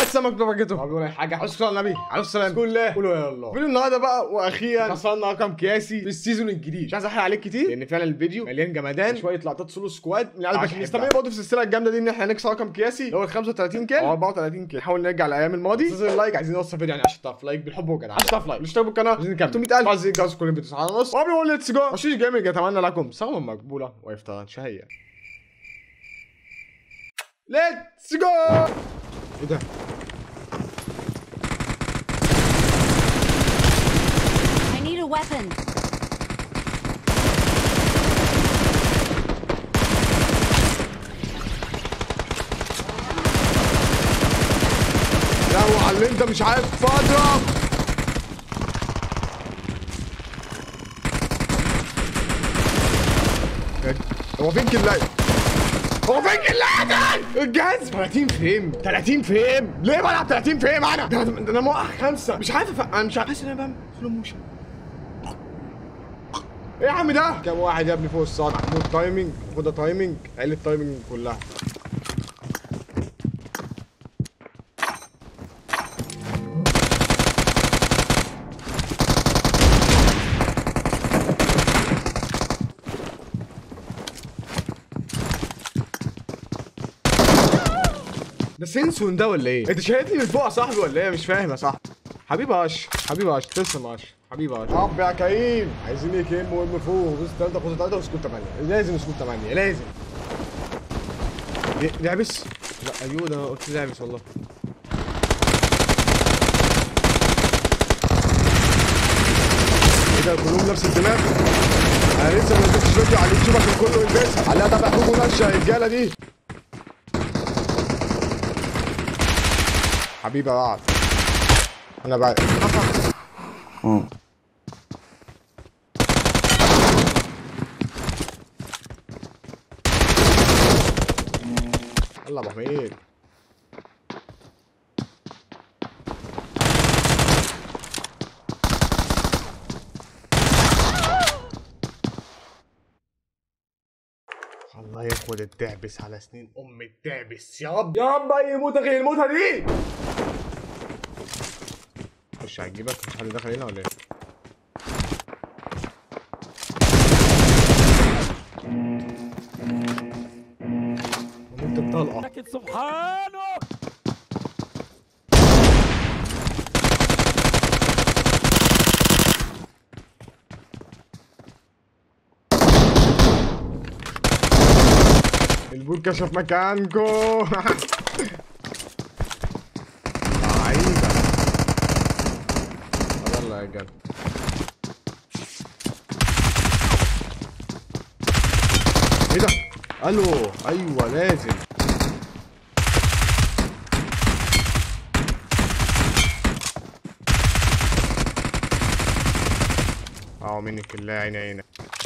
السمك ببركته ما بيقول اي حاجه على الصلاه على النبي على السلام بسم الله قولوا يا الله فيديو النهارده بقى واخيرا وصلنا رقم قياسي في السيزون الجديد مش عايز احرق عليك كتير لان فعلا الفيديو مليان جمدان شويه لقطات سولو سكواد من القلب عشان نستمر برضه في السلسله الجامده دي ان احنا نكسر رقم قياسي اللي هو ال 35 كيل او 34 كيل نحاول نرجع لايام الماضي استاذ اللايك عايزين نوصل فيديو يعني 10000 لايك بالحب وجدع 10000 لايك الاشتراك بالقناه عايزين نكمل 300000 عايز الجواز كل فيديو ساعه ونص وقبل ما اقول ليتس جو مشيش جيمنج اتمنى لكم صغرا مقبوله وافطارا شهيه ليتس جو ايه ده I need a weapon. لا على اللي انت مش عارف اضرب هو فين كلاي هو فين كلاي الجهاز 30 فريم 30 فريم ليه بلعب 30 فريم انا ده ده انا موقع خمسه مش عارف أف- انا مش عارف حاسس ان انا بعمل سلو موشن ايه يا عم ده كام واحد يا ابني فوق السطح محمود تايمنج خدها تايمنج عيل التايمنج كلها ده سينسون ده ولا ايه؟ انت شايفني من فوق يا صاحبي ولا ايه؟ مش فاهم يا صاحبي. حبيبي اش حبيبي اش تسلم اش حبيبي اش طب يا كريم عايزين ايه كلمه وام فوق بص 3 خد 3 وسكوت 8 لازم سكوت 8 لازم إيه، لعبس لا ايوه ده قلت لعبس والله ايه ده كلهم نفس الدماغ انا لسه ما نزلتش فيديو على اليوتيوب عشان كله يلبسها عليها تبع حقوق نشا الرجاله دي حبيبي يا بعض انا بقى يلا يا ابو حميد الله ياخد الدعبس على سنين ام الدعبس يا رب يا رب اي موتة غير الموتة دي خش هتجيبك مش حد دخل هنا ولا ايه؟ انت الطلقة لكن سبحانه البول كشف مكانكو لعيبة طب يلا يا رجال ايه ده؟ الو ايوه لازم اه منك الله عيني عينك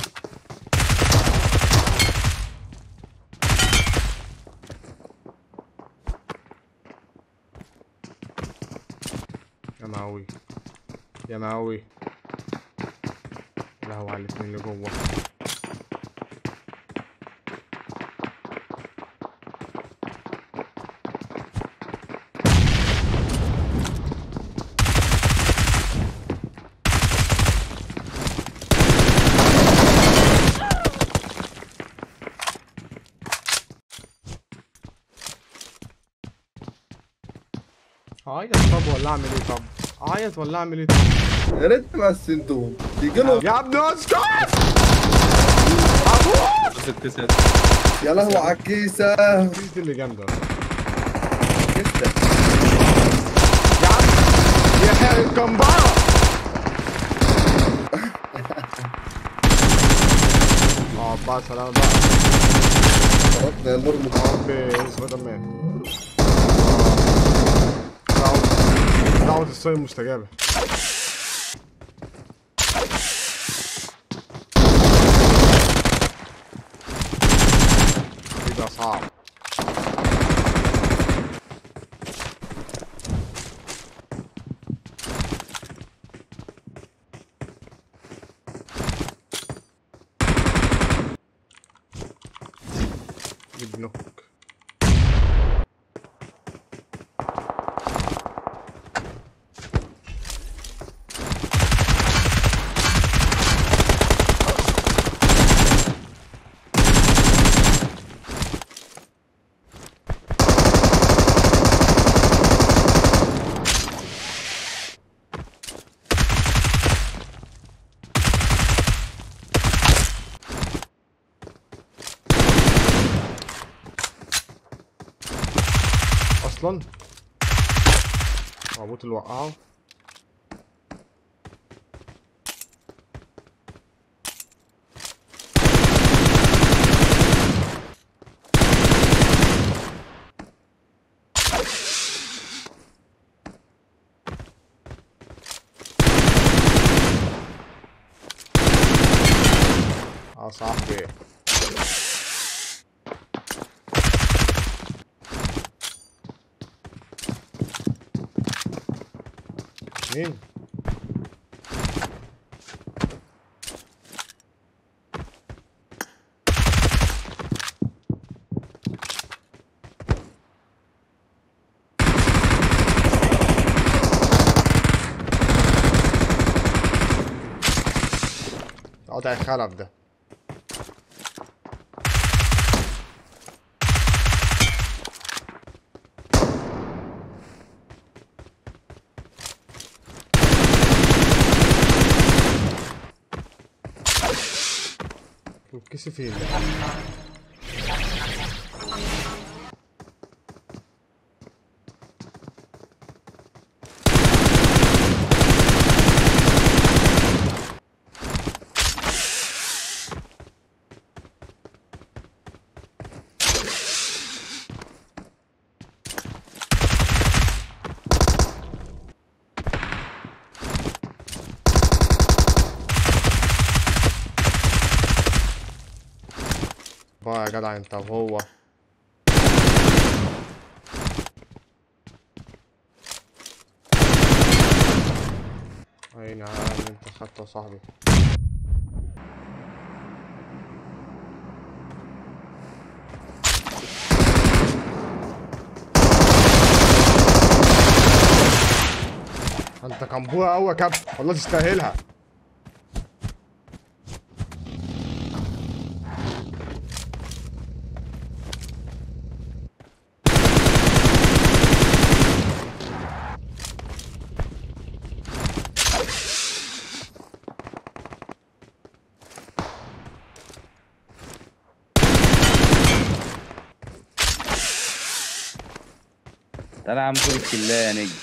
يا معوي يا معوي لا هو على الاتنين اللي جوه عيط طب ولا اعمل ايه طب؟ عيط ولا اعمل ايه طب؟ يا ريت بس انتوا تيجي له يا ابني اسكت! ابوك! ست ست يا لهوي على الكيسه دي اللي جامده كيسه يا عم يا حي الكمبارة اه بقى سلام بقى خرجنا يا نور مخ- ربي سبايدر مان دعوة دعوة الصيد مستجابة حبيبي يا صعب جيب نوك اصلا رابوت اللي وقعه اه صاحبي مين قطع الخلف ده كسف فين ده بقى يا جدع انت وهو اي نعم انت خدته يا صاحبي انت كمبوره قوي يا كابتن والله تستاهلها تعالى يا عم خد الكلاية يا نجم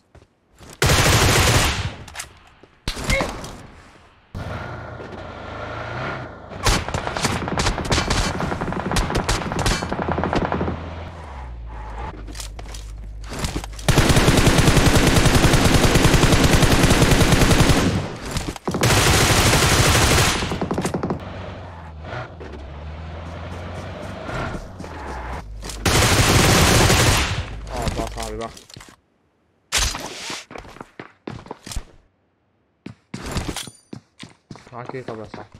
اه بقى صاحبي بقى معاك ايه طب يا صاحبي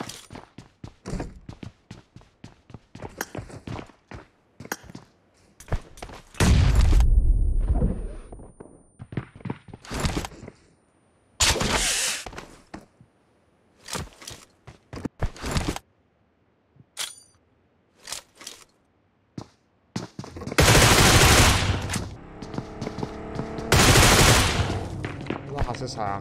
والله حاسسها يا عم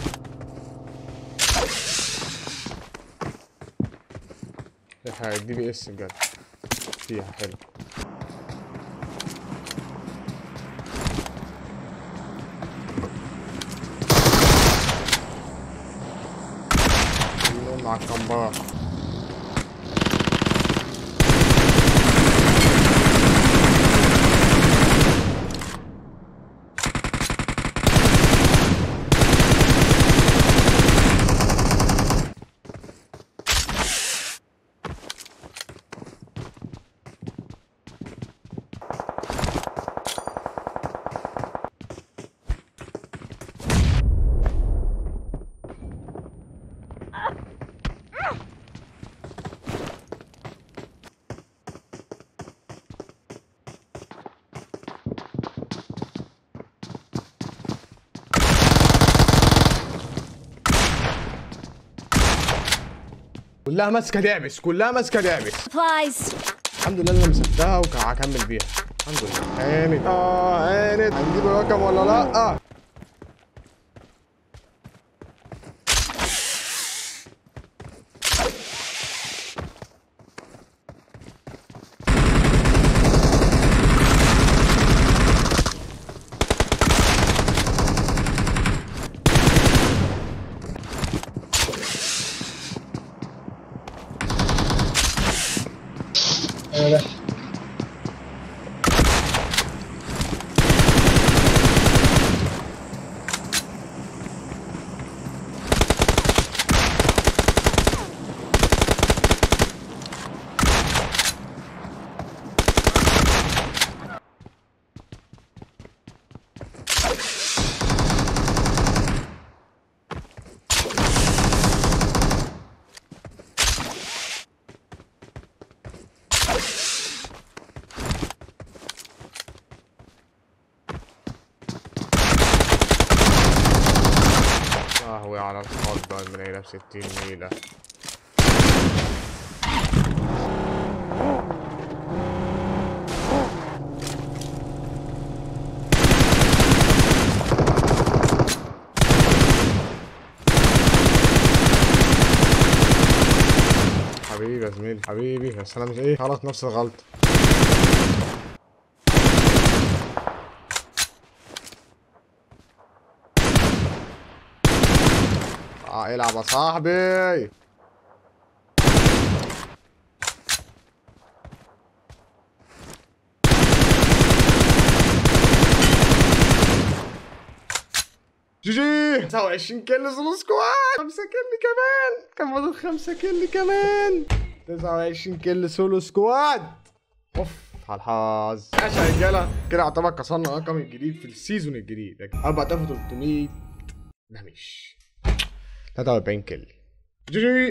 ريحة دي بي اس بجد فيها حلو كلهم مع الكمبرة كلها ماسكة دعبس كلها ماسكة دعبس Supplies. الحمد لله اللي انا مسكتها وهكمل بيها الحمد لله هانت اه هانت هنجيب الرقم ولا لا المنيلة ب 60 نيلة حبيبي يا زميلي حبيبي بس انا مش ايه غلط نفس الغلطة اه العب يا صاحبي جي جي 29 كيلو سولو سكواد 5 كيلو كمان كان فاضل 5 كيلو كمان 29 كيلو سولو سكواد اوف على الحظ ماشي يا رجاله كده يعتبر كسرنا الرقم الجديد في السيزون الجديد لكن 4300 ده مش 43 كيلو جي جي